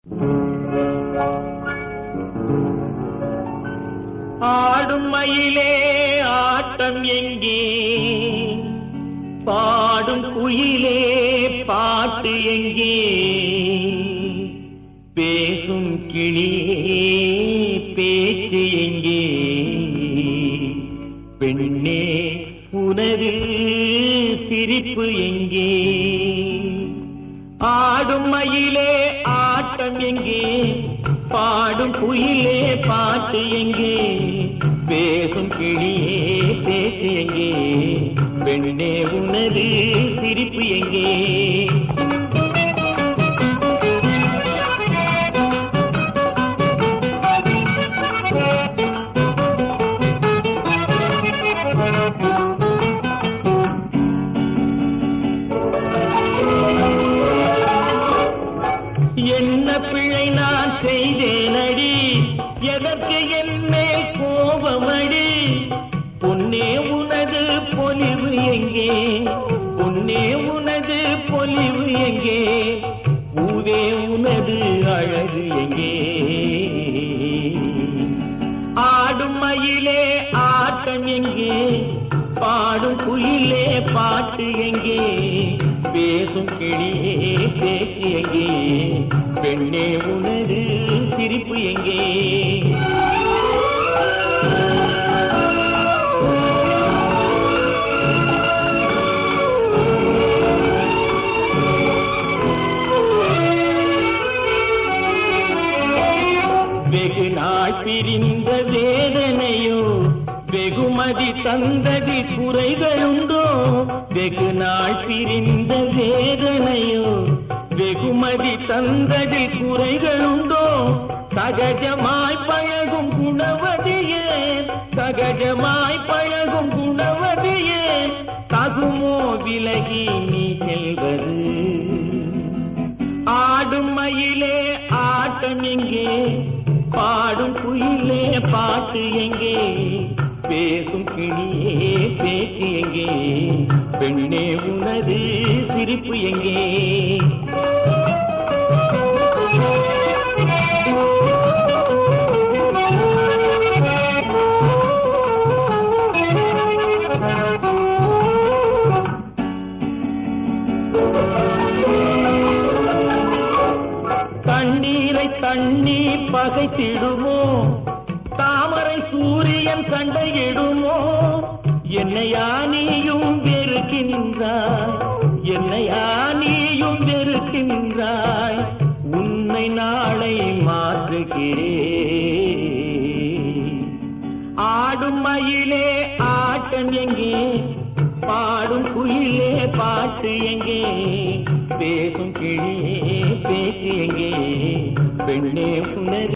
ஆடும் மயிலே ஆட்டம் எங்கே பாடும் குயிலே பாட்டு எங்கே பேசும் கிளியே பேச்சு எங்கே பெண்ணே உனது சிரிப்பு எங்கே ஆடும் மயிலே ஆட்டம் எங்கே பாடும் குயிலே பாட்டு எங்கே பேசும் கிளியே பேச்சு எங்கே பெண்ணே உனது சிரிப்பு எங்கே என்ன பிழை நான் செய்தேனடி எதற்கு என்னே கோபமடி பொன்னே உனது பொலிவு எங்கே பொன்னே உனது பொலிவு எங்கே பூவே உனது அழகு எங்கே ஆடும் மயிலே ஆட்டம் எங்கே பாடும் குயிலே பாட்டு எங்கே பேசும் கிளியே பேச்சு எங்கே பெண்ணே உனது சிரிப்பு எங்கே வெகு நாள் பிரிந்த வேதனையோ வெகுமதி தந்ததி குறைகளுண்டோ வெகு நாள் பிரிந்த வேதனையோ வெகுமதி தந்ததி குறைகளுண்டோ சகஜமாய் பழகும் குணவதியே சகஜமாய் பழகும் குணவதியே தகுமோ விலகி நீ செல்வது ஆடும் மயிலே ஆட்டம் எங்கே பாடும் குயிலே பாட்டு எங்கே பேசும் கிளியே பேச்சு எங்கே பெண்ணே உனது சிரிப்பு எங்கே கண்ணீரை தண்ணீர் பகைத்திடுமோ தாமரை சூரியன் சண்டையிடுமோ என்னையா நீயும் வெறுக்கின்றாய் என்னையா நீயும் வெறுக்கின்றாய் உன்னை நாளை மாற்றுகிறேன் ஆடும் மயிலே ஆட்டம் எங்கே பாடும் குயிலே பாட்டு எங்கே பேசும் கிளியே பேச்சு எங்கே பெண்ணே உனது